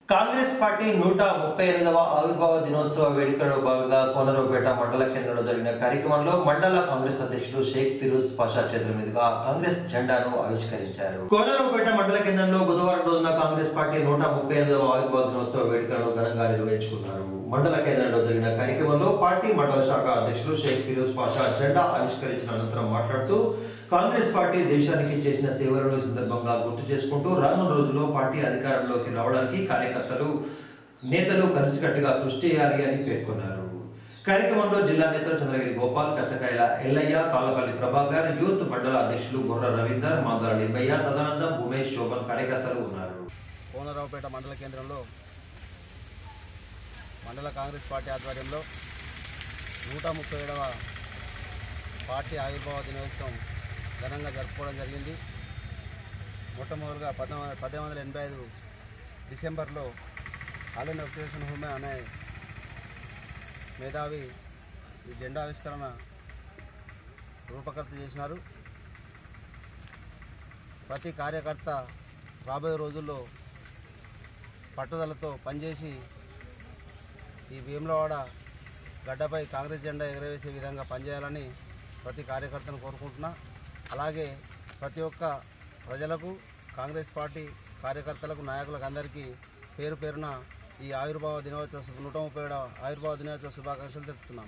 Congress party నూట ముప్పై ఎనిమిదవ ఆవిర్భావ దినోత్సవ వేడుకలలో భాగంగా కోనరావుపేట మండల కేంద్రంలో జరిగిన కార్యక్రమంలో మండల కాంగ్రెస్ అధ్యక్షుడు షేక్ ఫిరోజ్ పాషా చేతుల మీదుగా కాంగ్రెస్ జెండాను ఆవిష్కరించారు కోనరావుపేట మండల కేంద్రంలో బుధవారం రోజున కాంగ్రెస్ పార్టీ నూట ముప్పై ఎనిమిదవ ఆవిర్భావ దినోత్సవ వేడుకలను ఘనంగా నిర్వహించుకున్నారు మండల కేంద్రంలో జరిగిన కార్యక్రమంలో పార్టీ మండల శాఖ అధ్యక్షులు షేక్ ఫిరోజ్ పాషా జెండా ఆవిష్కరించిన అనంతరం మాట్లాడుతూ కాంగ్రెస్ పార్టీ దేశానికి చేసిన సేవలను ఈ సందర్భంగా గుర్తు చేసుకుంటూ రానున్న రోజుల్లో పార్టీ అధికారంలోకి రావడానికి కార్యకర్తలు నేతలు కలిసికట్టుగా కృషి చేయాలి అని పేర్కొన్నారు కార్యక్రమంలో జిల్లా నేతలు చంద్రగిరి గోపాల్ కచ్చకాయల ఎల్లయ్య కాలపల్లి ప్రభాకర్ యూత్ మండల అధ్యక్షులు గొర్ర రవీందర్ మాందాల లింబయ్య సదానందం ఉమేష్ శోభన్ కార్యకర్తలు ఉన్నారు కోనరావుపేట మండల కేంద్రంలో మండల కాంగ్రెస్ పార్టీ ఆధ్వర్యంలో నూట ముప్పై ఏడవ పార్టీ ఆవిర్భావ దినోత్సవం ఘనంగా జరుపుకోవడం జరిగింది మొట్టమొదటిగా పద్దెనిమిది పద్దెనిమిది వందల ఎనభై ఐదు డిసెంబర్లో ఆలయ వెంకటేశ్వర హోమే అనే మేధావి ఈ జెండా ఆవిష్కరణ రూపకర్త చేసినారు ప్రతి కార్యకర్త రాబోయే రోజుల్లో పట్టుదలతో పనిచేసి ఈ భీమలవాడ గడ్డపై కాంగ్రెస్ జెండా ఎగరవేసే విధంగా పనిచేయాలని ప్రతి కార్యకర్తను కోరుకుంటున్నా అలాగే ప్రతి ఒక్క ప్రజలకు కాంగ్రెస్ పార్టీ కార్యకర్తలకు నాయకులకు అందరికీ పేరు పేరున ఈ ఆవిర్భావ దినోత్సవ శుభ- నూట ముప్పై ఏడవ ఆవిర్భావ దినోత్సవ శుభాకాంక్షలు తెలుపుతున్నాం